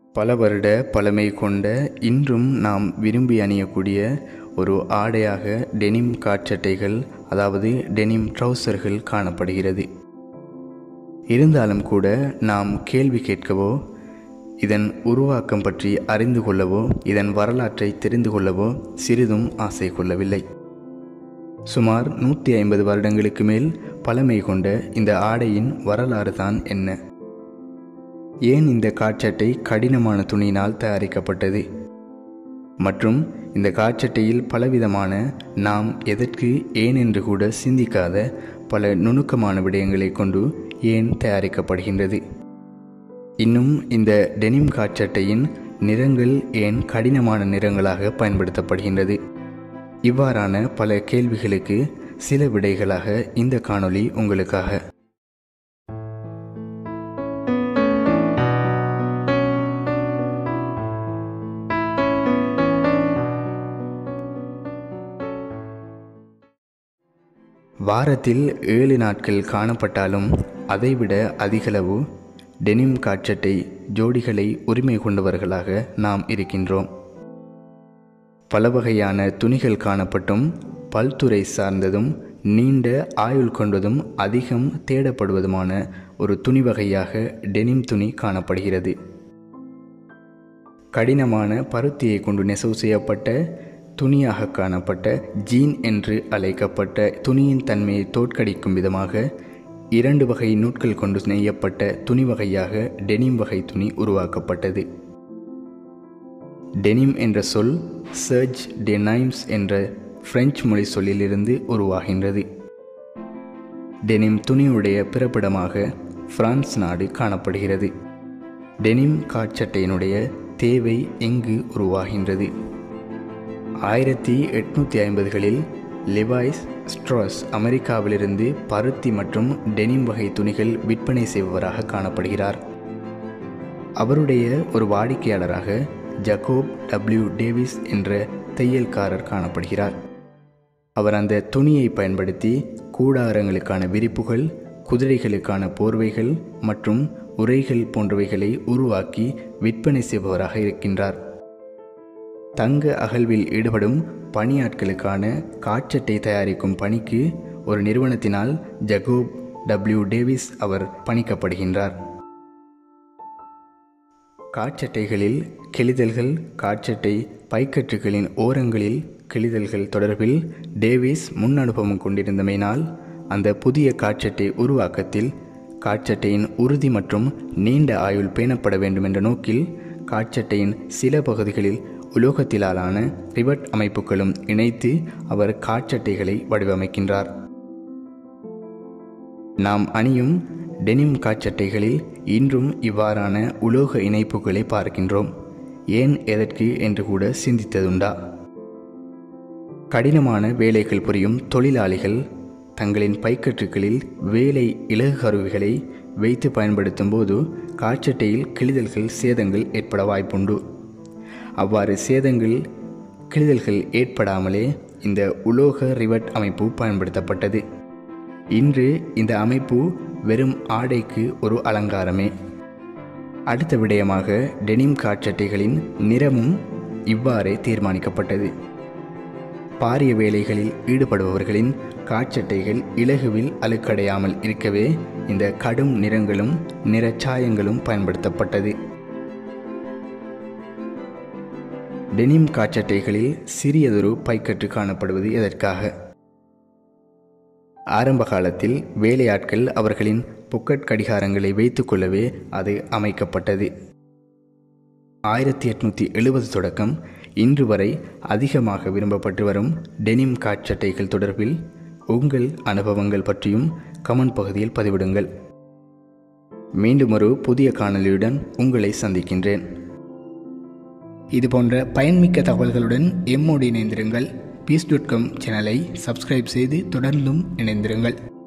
பல வருட பழமை கொண்ட இன்றும் நாம் விரும்பி அணியக்கூடிய ஒரு ஆடையாக டெனிம் காற்சட்டைகள் அதாவது டெனிம் ட்ரௌசர்கள் காணப்படுகிறது இருந்தாலும் கூட நாம் கேள்வி கேட்கவோ இதன் உருவாக்கம் பற்றி அறிந்து கொள்ளவோ இதன் வரலாற்றை தெரிந்து கொள்ளவோ சிறிதும் ஆசை கொள்ளவில்லை சுமார் நூற்றி ஐம்பது வருடங்களுக்கு மேல் பழமை கொண்ட இந்த ஆடையின் வரலாறு தான் என்ன ஏன் இந்த காற்சட்டை கடினமான துணியினால் தயாரிக்கப்பட்டது மற்றும் இந்த காற்சட்டையில் பலவிதமான நாம் எதற்கு ஏன் என்று கூட சிந்திக்காத பல நுணுக்கமான விடயங்களை கொண்டு ஏன் தயாரிக்கப்படுகின்றது இன்னும் இந்த டெனிம் காற்சட்டையின் நிறங்கள் ஏன் கடினமான நிறங்களாக பயன்படுத்தப்படுகின்றது இவ்வாறான பல கேள்விகளுக்கு சில விடைகளாக இந்த காணொளி உங்களுக்காக வாரத்தில் ஏழு நாட்கள் காணப்பட்டாலும் அதைவிட அதிகளவு டெனிம் காற்றட்டை ஜோடிகளை உரிமை கொண்டவர்களாக நாம் இருக்கின்றோம் பல வகையான துணிகள் காணப்பட்டும் பல்துறை சார்ந்ததும் நீண்ட ஆயுள் கொண்டதும் அதிகம் தேடப்படுவதுமான ஒரு துணி வகையாக டெனிம் துணி காணப்படுகிறது கடினமான பருத்தியை கொண்டு நெசவு செய்யப்பட்ட துணியாக காணப்பட்ட ஜீன் என்று அழைக்கப்பட்ட துணியின் தன்மையை தோற்கடிக்கும் விதமாக இரண்டு வகை நூட்கள் கொண்டு நெய்யப்பட்ட துணி வகையாக டெனிம் வகை துணி உருவாக்கப்பட்டது டெனிம் என்ற சொல் சர்ஜ் டெனைம்ஸ் என்ற பிரெஞ்சு மொழி சொல்லிலிருந்து உருவாகின்றது டெனிம் துணியுடைய பிறப்பிடமாக பிரான்ஸ் நாடு காணப்படுகிறது டெனிம் காட்சட்டையினுடைய தேவை எங்கு உருவாகின்றது ஆயிரத்தி எட்நூற்றி ஐம்பதுகளில் லிவாய்ஸ் ஸ்ட்ராஸ் அமெரிக்காவிலிருந்து பருத்தி மற்றும் டெனிம் வகை துணிகள் விற்பனை செய்பவராக காணப்படுகிறார் அவருடைய ஒரு வாடிக்கையாளராக ஜக்கோப் டபிள்யூ டேவிஸ் என்ற தையல்காரர் காணப்படுகிறார் அவர் அந்த துணியை பயன்படுத்தி கூடாரங்களுக்கான விரிப்புகள் குதிரைகளுக்கான போர்வைகள் மற்றும் உரைகள் போன்றவைகளை உருவாக்கி விற்பனை செய்பவராக இருக்கின்றார் தங்க அகழ்வில் ஈடுபடும் பணியாட்களுக்கான காற்றட்டை தயாரிக்கும் பணிக்கு ஒரு நிறுவனத்தினால் ஜகோப் டபிள்யூ டேவிஸ் அவர் பணிக்கப்படுகின்றார் காற்றட்டைகளில் கிழிதல்கள் காற்றட்டை பைக்கற்றுகளின் ஓரங்களில் கிழிதல்கள் தொடர்பில் டேவிஸ் முன் அனுபவம் கொண்டிருந்தமையினால் அந்த புதிய காற்றட்டை உருவாக்கத்தில் காற்றட்டையின் உறுதி மற்றும் நீண்ட ஆயுள் பேணப்பட வேண்டும் என்ற நோக்கில் காற்றட்டையின் சில பகுதிகளில் உலோகத்திலாலான ரிவட் அமைப்புகளும் இணைத்து அவர் காற்றட்டைகளை வடிவமைக்கின்றார் நாம் அணியும் டெனிம் காற்றட்டைகளில் இன்றும் இவ்வாறான உலோக இணைப்புகளை பார்க்கின்றோம் ஏன் எதற்கு என்று கூட சிந்தித்ததுண்டா கடினமான வேலைகள் புரியும் தொழிலாளிகள் தங்களின் பைக்கற்றுகளில் வேலை இலகு கருவிகளை வைத்து பயன்படுத்தும் போது காற்றட்டையில் கிழிதல்கள் சேதங்கள் ஏற்பட வாய்ப்புண்டு அவ்வாறு சேதங்கள் கிழிதல்கள் ஏற்படாமலே இந்த உலோக ரிவட் அமைப்பு பயன்படுத்தப்பட்டது இன்று இந்த அமைப்பு வெறும் ஆடைக்கு ஒரு அலங்காரமே அடுத்த விடயமாக டெனிம் காற்றட்டைகளின் நிறமும் இவ்வாறே தீர்மானிக்கப்பட்டது பாரிய வேலைகளில் ஈடுபடுபவர்களின் காற்றட்டைகள் இலகுவில் அழுக்கடையாமல் இருக்கவே இந்த கடும் நிறங்களும் நிறச்சாயங்களும் பயன்படுத்தப்பட்டது டெனிம் காற்றட்டைகளில் சிறியதொரு பைக்கற்று காணப்படுவது எதற்காக ஆரம்ப காலத்தில் வேலையாட்கள் அவர்களின் பொக்கட் கடிகாரங்களை வைத்துக்கொள்ளவே அது அமைக்கப்பட்டது ஆயிரத்தி எட்நூற்றி எழுபது தொடக்கம் இன்று வரை அதிகமாக விரும்பப்பட்டு வரும் டெனிம் காற்றட்டைகள் தொடர்பில் உங்கள் அனுபவங்கள் பற்றியும் கமெண்ட் பகுதியில் பதிவிடுங்கள் மீண்டும் ஒரு புதிய காணொலியுடன் உங்களை சந்திக்கின்றேன் இது போன்ற பயன்மிக்க தகவல்களுடன் எம்மோடு இணைந்திருங்கள் பீஸ் டாட் காம் சேனலை சப்ஸ்கிரைப் செய்து தொடர்ந்தும் இணைந்திருங்கள்